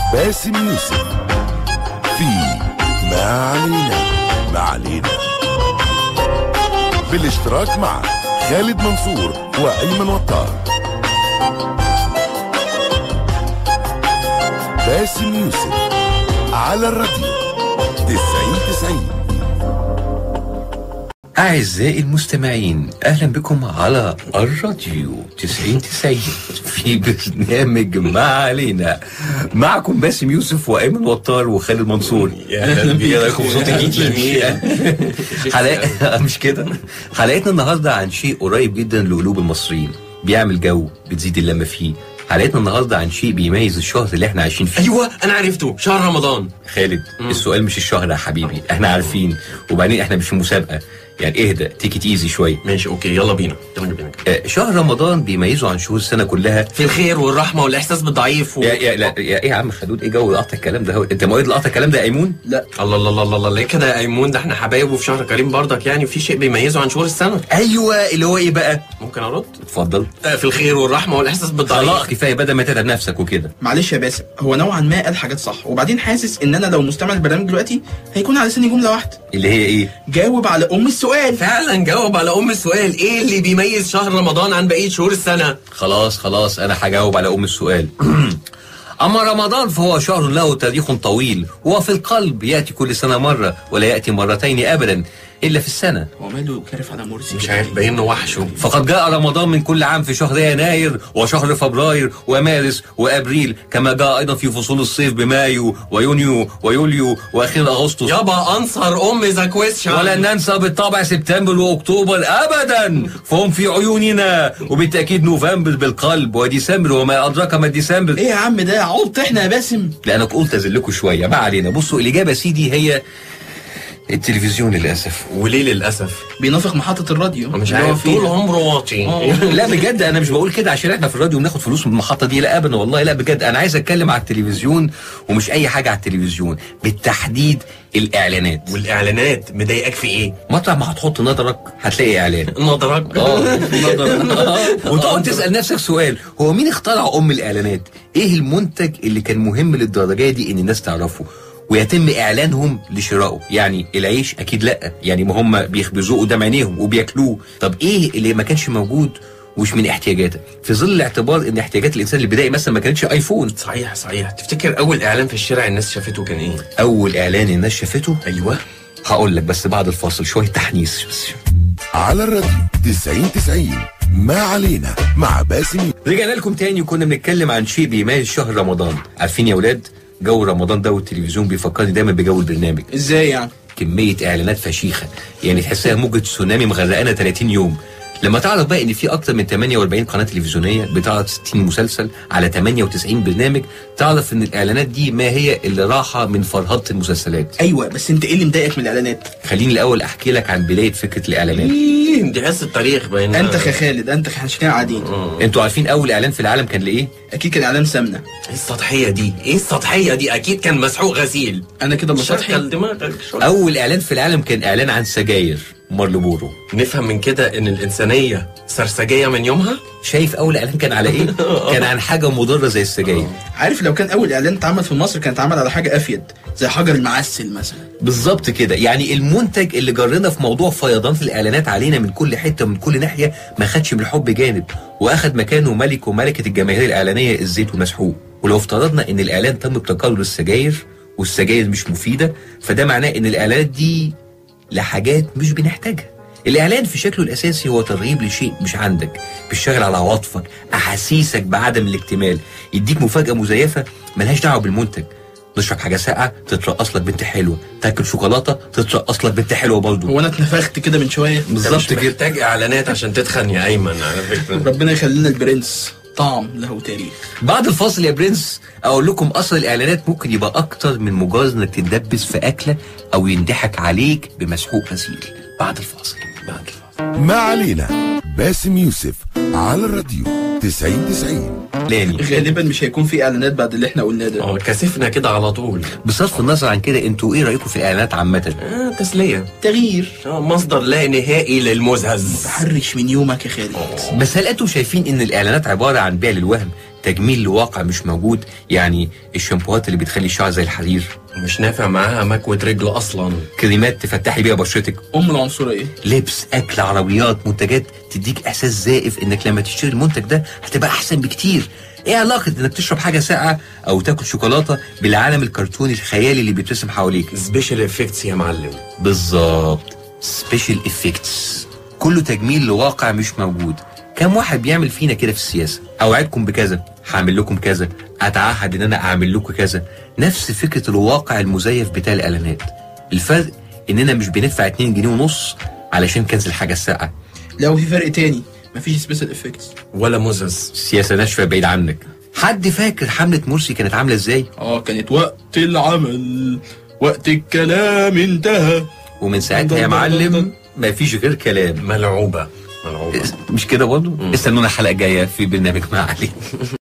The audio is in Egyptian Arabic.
باسم يوسف في ما علينا ما علينا بالاشتراك مع خالد منصور وأيمن وطار باسم يوسف على الراديو 90 90 أعزائي المستمعين أهلا بكم على الراديو 90 90 في برنامج ما علينا معكم باسم يوسف وأيمن وطار وخالد منصور أهلا بيك. ايه رايكم في صوت الجديد حلقة مش كده حلقتنا النهارده عن شيء قريب جدا لقلوب المصريين بيعمل جو بتزيد اللمة فيه حلقتنا النهارده عن شيء بيميز الشهر اللي احنا عايشين فيه ايوه انا عرفته شهر رمضان خالد السؤال مش الشهر يا حبيبي احنا عارفين وبعدين احنا مش في مسابقه يعني اهدى تيكت ايزي شويه ماشي اوكي يلا بينا يلا بينا آه، شهر رمضان بيميزه عن شهور السنه كلها في الخير والرحمه والاحساس بالضعيف و... يا يا لا يا ايه يا عم خلود ايه جو قطع الكلام ده هو انت موعد قطع الكلام ده يا ايمون لا الله الله الله الله ليه كده يا ايمون ده احنا حبايب وفي شهر كريم برضك يعني في شيء بيميزه عن شهور السنه ايوه اللي هو ايه بقى ممكن ارد اتفضل آه، في الخير والرحمه والاحساس بالضعيف خلاص كفايه بدل ما تتعب نفسك وكده معلش يا باسم هو نوعا ما قال حاجات صح وبعدين حاسس ان انا لو مستمع البرنامج دلوقتي هيكون على لساني جمله واحده اللي هي ايه جاوب على ام السؤال فعلا جاوب على ام السؤال ايه اللي بيميز شهر رمضان عن بقيه شهور السنه خلاص خلاص انا هجاوب على ام السؤال أما رمضان فهو شهر له تاريخ طويل وفي القلب يأتي كل سنة مرة ولا يأتي مرتين أبدا إلا في السنة هو ماله كارف على مرسي مش عارف باين وحشه فقد جاء رمضان من كل عام في شهر يناير وشهر فبراير ومارس وابريل كما جاء ايضا في فصول الصيف بمايو ويونيو ويوليو واخيرا اغسطس يابا انصر ام ذا كويستشن ولن ننسى بالطبع سبتمبر واكتوبر ابدا فهم في عيوننا وبالتاكيد نوفمبر بالقلب وديسمبر وما ادراك ما ديسمبر ايه يا عم ده عبط احنا يا باسم لانك قلت ازلكوا شويه ما علينا بصوا الاجابه سيدي هي التلفزيون للاسف وليه للاسف بينافق محطه الراديو مش اللي هو عارف فيها. طول عمره واطي لا بجد انا مش بقول كده عشان احنا في الراديو بناخد فلوس من المحطه دي لا ابدا والله لا بجد انا عايز اتكلم على التلفزيون ومش اي حاجه على التلفزيون بالتحديد الاعلانات والاعلانات مضايقك في ايه مطرح ما هتحط نظرك هتلاقي اعلان نظرك اه وتقعد تسال نفسك سؤال هو مين اخترع ام الاعلانات ايه المنتج اللي كان مهم للدرجه دي ان الناس تعرفه ويتم اعلانهم لشرائه يعني العيش اكيد لا يعني ما هم بيخبزوه قدام عينيهم وبياكلوه طب ايه اللي ما كانش موجود ومش من احتياجاتك في ظل الاعتبار ان احتياجات الانسان البدائي مثلا ما كانتش ايفون صحيح صحيح تفتكر اول اعلان في الشارع الناس شافته كان ايه اول اعلان الناس شافته ايوه هقول لك بس بعد الفاصل شويه تحنيس بس على الراديو 90 90 ما علينا مع باسم رجعنا لكم تاني وكنا بنتكلم عن شيء بيميز شهر رمضان عارفين يا اولاد جو رمضان ده والتلفزيون بيفكرني دايما بجو البرنامج ازاي يعني كميه اعلانات فشيخه يعني تحسها موجه تسونامي مغرقانا 30 يوم لما تعرف بقى ان في اكتر من 48 قناه تلفزيونيه بتعرض 60 مسلسل على 98 برنامج تعرف ان الاعلانات دي ما هي اللي راحه من فرهضه المسلسلات ايوه بس انت ايه اللي مضايقك من الاعلانات خليني الاول احكي لك عن بدايه فكره الاعلانات إيه، دي حس التاريخ باين انت يا خالد انت احنا عشان كده قاعدين انتوا عارفين اول اعلان في العالم كان لايه اكيد كان اعلان سمنه ايه السطحيه دي ايه السطحيه دي اكيد كان مسحوق غسيل انا كده بسطحي شغل دماغك شوية. اول اعلان في العالم كان اعلان عن سجاير مارلبورو نفهم من كده ان الانسانيه سرسجيه من يومها شايف اول اعلان كان على ايه كان عن حاجه مضره زي السجاير عارف لو كان اول اعلان اتعمل في مصر كان اتعمل على حاجه افيد زي حجر المعسل مثلا بالظبط كده يعني المنتج اللي جرنا في موضوع فيضان في الاعلانات علينا من كل حته ومن كل ناحيه ما خدش من الحب جانب واخد مكانه ملك وملكه الجماهير الاعلانيه الزيت والمسحوق ولو افترضنا ان الاعلان تم ابتكاره للسجاير والسجاير مش مفيده فده معناه ان الاعلانات دي لحاجات مش بنحتاجها الاعلان في شكله الاساسي هو ترغيب لشيء مش عندك بيشتغل على عواطفك احاسيسك بعدم الاكتمال يديك مفاجاه مزيفه ملهاش دعوه بالمنتج تشرب حاجه ساقعه تترقص لك بنت حلوه تاكل شوكولاته تترقص لك بنت حلوه برضه هو انا اتنفخت كده من شويه انت بالظبط مش كده محتاج اعلانات عشان تتخن يا ايمن على فكره ربنا يخلينا البرنس طعم له تاريخ بعد الفاصل يا برنس اقول لكم اصل الاعلانات ممكن يبقى اكتر من مجرد انك تدبس في اكله او يندحك عليك بمسحوق غسيل بعد الفاصل بعد الفاصل ما علينا باسم يوسف على الراديو 90 90 لاني غالبا مش هيكون في اعلانات بعد اللي احنا قلناه ده اه كثفنا كده على طول بصرف النظر عن كده انتوا ايه رايكم في الاعلانات عامه آه تسليه تغيير آه مصدر لا نهائي للمزهز تحرش من يومك يا خالد بس هل انتم شايفين ان الاعلانات عباره عن بيع للوهم تجميل لواقع مش موجود يعني الشامبوهات اللي بتخلي الشعر زي الحرير مش نافع معاها مكوة رجل اصلا كريمات تفتحي بيها بشرتك ام العنصريه لبس اكل عربيات منتجات تديك احساس زائف انك لما تشتري المنتج ده هتبقى احسن بكتير ايه علاقه انك تشرب حاجه ساقعه او تاكل شوكولاته بالعالم الكرتوني الخيالي اللي بيترسم حواليك سبيشال افكتس يا معلم بالظبط سبيشال افكتس كله تجميل لواقع مش موجود كم واحد بيعمل فينا كده في السياسه اوعدكم بكذا هعمل لكم كذا اتعهد ان انا اعمل لكم كذا نفس فكره الواقع المزيف بتاع الاعلانات الفرق اننا مش بندفع 2 جنيه ونص علشان كنز الحاجه الساقعه لو في فرق تاني مفيش سبيشال افكتس ولا مزز السياسه ناشفه بعيد عنك حد فاكر حمله مرسي كانت عامله ازاي اه كانت وقت العمل وقت الكلام انتهى ومن ساعتها يا معلم مفيش غير كلام ملعوبة ملعوبة مش كده برضه استنونا الحلقه الجايه في برنامج مع علي